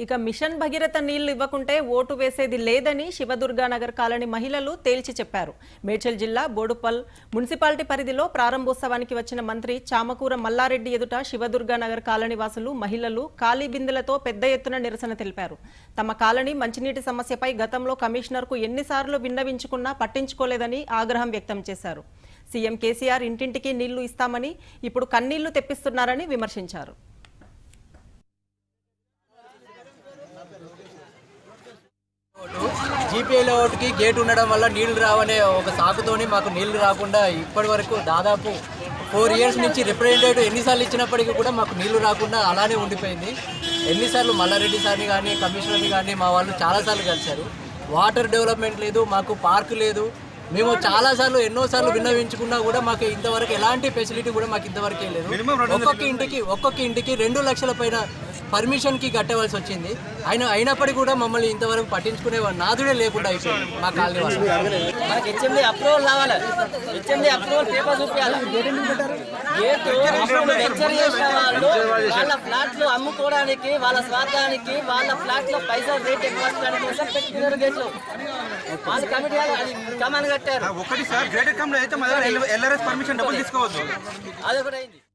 ఇక మిషన్ భగీరథ నీళ్లు ఇవ్వకుంటే ఓటు వేసేది లేదని శివదుర్గానగర్ కాలనీ మహిళలు తేల్చి చెప్పారు మేడ్చల్ జిల్లా బోడుపల్ మున్సిపాలిటీ పరిధిలో ప్రారంభోత్సవానికి వచ్చిన మంత్రి చామకూర మల్లారెడ్డి ఎదుట శివదుర్గానగర్ కాలనీ వాసులు మహిళలు ఖాళీ బిందెలతో పెద్ద ఎత్తున నిరసన తెలిపారు తమ కాలనీ మంచినీటి సమస్యపై గతంలో కమిషనర్కు ఎన్నిసార్లు విన్నవించుకున్నా పట్టించుకోలేదని ఆగ్రహం వ్యక్తం చేశారు సీఎం కేసీఆర్ ఇంటింటికి నీళ్లు ఇస్తామని ఇప్పుడు కన్నీళ్లు తెప్పిస్తున్నారని విమర్శించారు జీపీ లేఅవుట్కి గేట్ ఉండడం వల్ల నీళ్లు రావనే ఒక సాకుతోని మాకు నీళ్లు రాకుండా ఇప్పటి వరకు దాదాపు ఫోర్ ఇయర్స్ నుంచి రిప్రజెంటేటివ్ ఎన్నిసార్లు ఇచ్చినప్పటికీ కూడా మాకు నీళ్లు రాకుండా అలానే ఉండిపోయింది ఎన్నిసార్లు మల్లారెడ్డి సార్ని కానీ కమిషనర్ని కానీ మా వాళ్ళు చాలాసార్లు కలిశారు వాటర్ డెవలప్మెంట్ లేదు మాకు పార్క్ లేదు మేము చాలాసార్లు ఎన్నోసార్లు విన్నవించుకున్నా కూడా మాకు ఇంతవరకు ఎలాంటి ఫెసిలిటీ కూడా మాకు ఇంతవరకు లేదు ఒక్కొక్క ఇంటికి ఒక్కొక్క ఇంటికి రెండు లక్షల పైన పర్మిషన్ కి కట్టవలసి వచ్చింది అయిన అయినప్పటికీ కూడా మమ్మల్ని ఇంతవరకు పట్టించుకునే నాదుడే లేకుండా అయిపోయింది మా కాలనీ వాళ్ళు మనకి హెచ్ఎండి అప్రూవల్ రావాలి హెచ్ఎండి అప్రూవల్ పేపర్ చూపించాలి గేట్ వెంచర్ చేసిన వాళ్ళు వాళ్ళ ఫ్లాట్లు అమ్ముకోవడానికి వాళ్ళ స్వార్థానికి వాళ్ళ ఫ్లాట్ లో పైసలు రేట్ ఎక్కువ వస్తానికి కోసం పెట్టుకున్నారు గేట్లు వాళ్ళు కమిటీ వాళ్ళు అది కమాన్ కట్టారు ఒకటి సార్ గ్రేటర్ కమ్ లో అయితే మన ఎల్ఆర్ఎస్ పర్మిషన్ డబ్బులు తీసుకోవద్దు అది ఒకటి అయింది